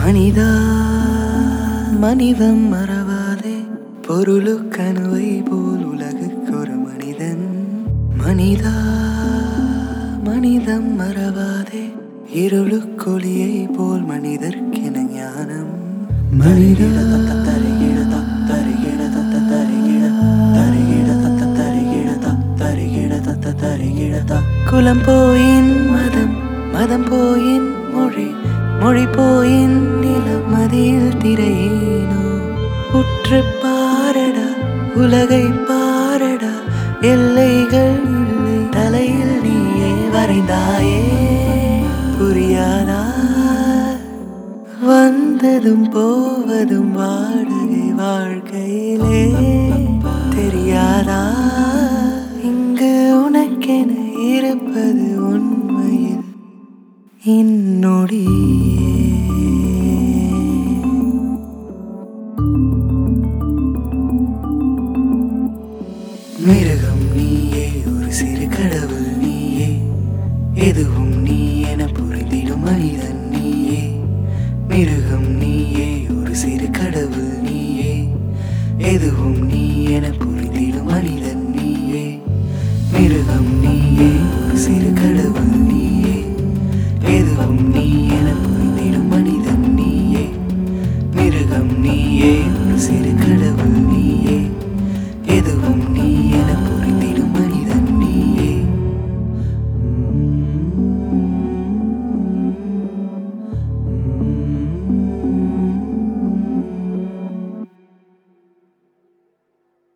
மனிதா மனிதம் மறவாதே பொருளுக்கணுவை போல் உலகுக்கு ஒரு மனிதன் மனிதா மனிதம் மறவாதே இருளுக்கொளியை போல் மனிதர்க்கென ஞானம் மனிதா தருகிட தருகிட தருகிட தருகிட தருகிட தருகிட தருகிட குலம் போயின் மதம் மதம் போயின் மொழி மொழி போயின் நிலம் மதியில் திரையேனோ உற்று பாரடா உலகை பாரடா எல்லைகள் இல்லை தலையில் நீயே வரைந்தாயே புரியாதா வந்ததும் போவதும் வாடகை வாழ்க்கையிலே தெரியாதா இங்கு உனக்கென இருப்பது உண்மையில் என்னுடைய மிருகம் நீயே ஒரு சிறு கடவுள் நீயே எதுவும் நீ என புரிந்திடும் மனிதன் நீயே மிருகம் நீயே ஒரு சிறு கடவுள் நீயே எதுவும் நீ என புரிந்திடும் மனிதன் நீயே மிருகம் நீயே ஒரு சிறு கடவுள் நீயே எதுவும் நீ என புரிந்திடும் மனிதன் நீயே மிருகம் நீயே ஒரு சிறு கடவுள் நீயே எதுவும் நீ